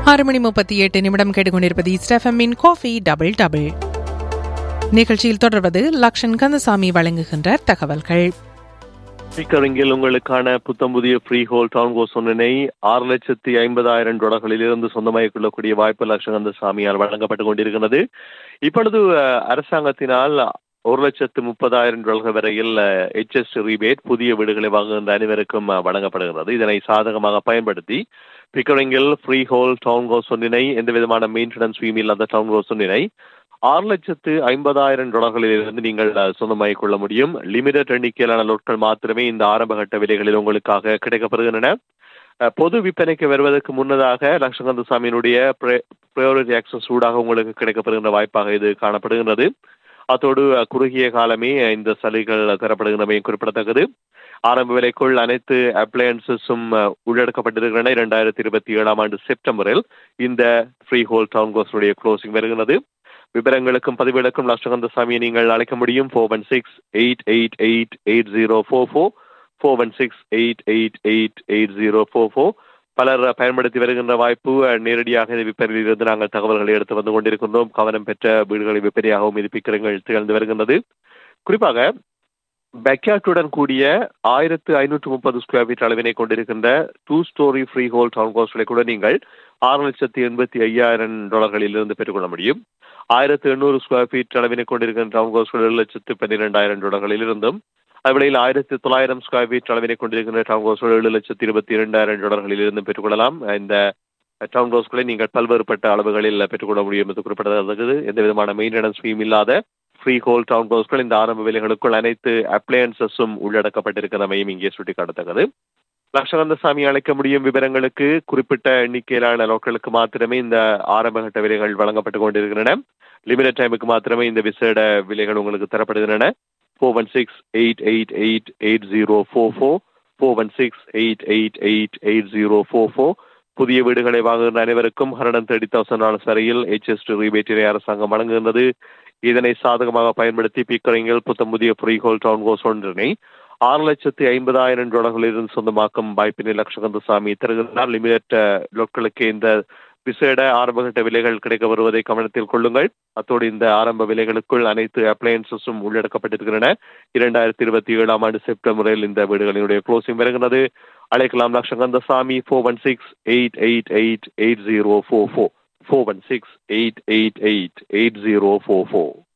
ஆறு மணி முப்பத்தி எட்டு நிமிடம் கேட்டுக்கொண்டிருப்பது ஸ்டெஃபமின் காஃபி டபுள் டபுள் நிகழ்ச்சியில் தொடர்வது லக்ஷன் கந்தசாமி வழங்குகின்ற தகவல்கள் ஸ்பீக்கரிங்கில் உங்களுக்கான புத்தம் புதிய ஃப்ரீ ஹோல் டவுன் கோஸ் ஒன்றினை ஆறு லட்சத்தி ஐம்பதாயிரம் டாலர்களில் இருந்து சொந்தமாகிக் கொள்ளக்கூடிய வாய்ப்பு லட்சகந்த சாமியால் வழங்கப்பட்டுக் கொண்டிருக்கிறது இப்பொழுது அஹ், அரசாங்கத்தினால் ஒரு லட்சத்து முப்பதாயிரம் டாலர்கள் வரையில் ஹெச்எஸ் ரீபேட் புதிய வீடுகளை வாங்குகின்ற அனைவருக்கும் அஹ், வழங்கப்படுகிறது இதனை சாதகமாக பயன்படுத்தி பிக்கரிங்கில் ஃப்ரீ ஹோல் டவுன் ஹவுஸ் ஒன்றினை எந்த விதமான மெயின்டெனன்ஸ் ஃபீம் இல்லாத டவுன் ஹவுஸ் ஒன்றினை ஆறு லட்சத்து ஐம்பதாயிரம் டாலர்களில் இருந்து நீங்கள் அஹ், சொந்தமாக்கிக் கொள்ள முடியும் லிமிடெட் எண்ணிக்கையிலான லோட்கள் மாத்திரமே இந்த ஆரம்பகட்ட விலைகளில் உங்களுக்காக கிடைக்கப்படுகின்றன அஹ், பொது விற்பனைக்கு வருவதற்கு முன்னதாக லட்சகந்த சாமியினுடைய ப்ரையாரிட்டி ஆக்சஸ் ஊடாக உங்களுக்கு கிடைக்கப்படுகின்ற வாய்ப்பாக இது காணப்படுகின்றது அத்தோடு அஹ், குறுகிய காலமே அஹ், இந்த சலுகைகள் தரப்படுகின்றமையும் குறிப்பிடத்தக்கது ஆரம்ப விலைக்குள் அனைத்து அப்ளையன்சஸும் உள்ளடக்கப்பட்டிருக்கின்றன இரண்டாயிரத்தி இருபத்தி ஏழாம் ஆண்டு செப்டம்பரில் இந்த ஃப்ரீ ஹோல் டவுன் கோஸுடைய க்ளோசிங் வருகிறது விவரங்களுக்கும் பதிவுகளுக்கும் லட்சகந்த சாமியை நீங்கள் அழைக்க முடியும் four one six eight eight eight eight zero four four four one six eight eight eight eight zero four four பலர் பயன்படுத்தி வருகின்ற வாய்ப்பு அஹ், நேரடியாக இந்த விற்பனையில் இருந்து நாங்கள் தகவல்களை எடுத்து வந்து கொண்டிருக்கின்றோம் கவனம் பெற்ற வீடுகளை விற்பனையாகவும் இது பிக்கரங்கள் திகழ்ந்து வருகின்றது குறிப்பாக பேக்யார்டுடன் கூடிய ஆயிரத்து ஐநூற்று முப்பது ஸ்கொயர் ஃபீட் அளவினை கொண்டிருக்கின்ற டூ ஸ்டோரி ஃப்ரீ ஹோல் டவுன் கோஸ்களை கூட நீங்கள் ஆறு லட்சத்தி எண்பத்தி ஐயாயிரம் டாலர்களில் இருந்து பெற்றுக்கொள்ள முடியும் ஆயிரத்து எண்ணூறு ஸ்கொயர் ஃபீட் அளவினை கொண்டிருக்கின்ற டவுன் கோஸ்கள் ஏழு லட்சத்து பன்னிரெண்டாயிரம் டாலர்களில் இருந்தும் அதுவேளையில் ஆயிரத்தி தொள்ளாயிரம் ஸ்கொயர் ஃபீட் அளவினை கொண்டிருக்கின்ற டவுன் கோஸ்கள் ஏழு லட்சத்தி இருபத்தி இரண்டாயிரம் டாலர்களில் இருந்தும் பெற்றுக்கொள்ளலாம் இந்த டவுன் ஹவுஸ்களை நீங்கள் பல்வேறுபட்ட அளவுகளில் பெற்றுக்கொள்ள முடியும் என்று குறிப்பிடத்தக்கது எந்த விதமான மெயின்டெனன்ஸ் ஃபீம் இல்லாத ஃப்ரீ ஹோல் டவுன் ஹவுஸ்கள் இந்த ஆரம்ப விலைகளுக்குள் அனைத்து அப்ளையன்சஸும் உள்ளடக்கப்பட்டிருக்கிறமையும் இங்கே சுட்டிக்காட்டத்தக்கது லட்சகந்த சாமி அழைக்க முடியும் விவரங்களுக்கு குறிப்பிட்ட எண்ணிக்கையிலான லோக்களுக்கு மாத்திரமே இந்த ஆரம்பகட்ட விலைகள் வழங்கப்பட்டு கொண்டிருக்கின்றன லிமிடெட் டைமுக்கு மாத்திரமே இந்த விசேட விலைகள் உங்களுக்கு தரப்படுகின்றன four one six eight eight eight eight zero four four four one six eight eight eight eight zero four four புதிய வீடுகளை வாங்குகின்ற அனைவருக்கும் ஹண்ட்ரட் தேர்ட்டி தௌசண்ட் டாலர்ஸ் வரையில் ஹெச்எஸ் ரீபேட்டினை அரசாங்கம் வழங்குகின்றது இதனை சாதகமாக பயன்படுத்தி பிக்கரிங்கில் புத்தம் புதிய ஃப்ரீஹோல் டவுன் கோஸ் ஒன்றினை ஆறு லட்சத்தி ஐம்பதாயிரம் டாலர்களிலிருந்து சொந்தமாக்கும் வாய்ப்பினை லட்சகந்த சாமி தருகிறார் லிமிடெட் லோட்களுக்கு இந்த விசேட ஆரம்பகட்ட விலைகள் கிடைக்க வருவதை கவனத்தில் கொள்ளுங்கள் அத்தோடு இந்த ஆரம்ப விலைகளுக்குள் அனைத்து அப்ளையன்சஸும் உள்ளடக்கப்பட்டிருக்கின்றன இரண்டாயிரத்தி இருபத்தி ஏழாம் ஆண்டு செப்டம்பரில் இந்த வீடுகளினுடைய க்ளோசிங் வருகிறது அழைக்கலாம் Latchakantha Samy four one six eight eight eight eight zero four four four one six eight eight eight eight zero four four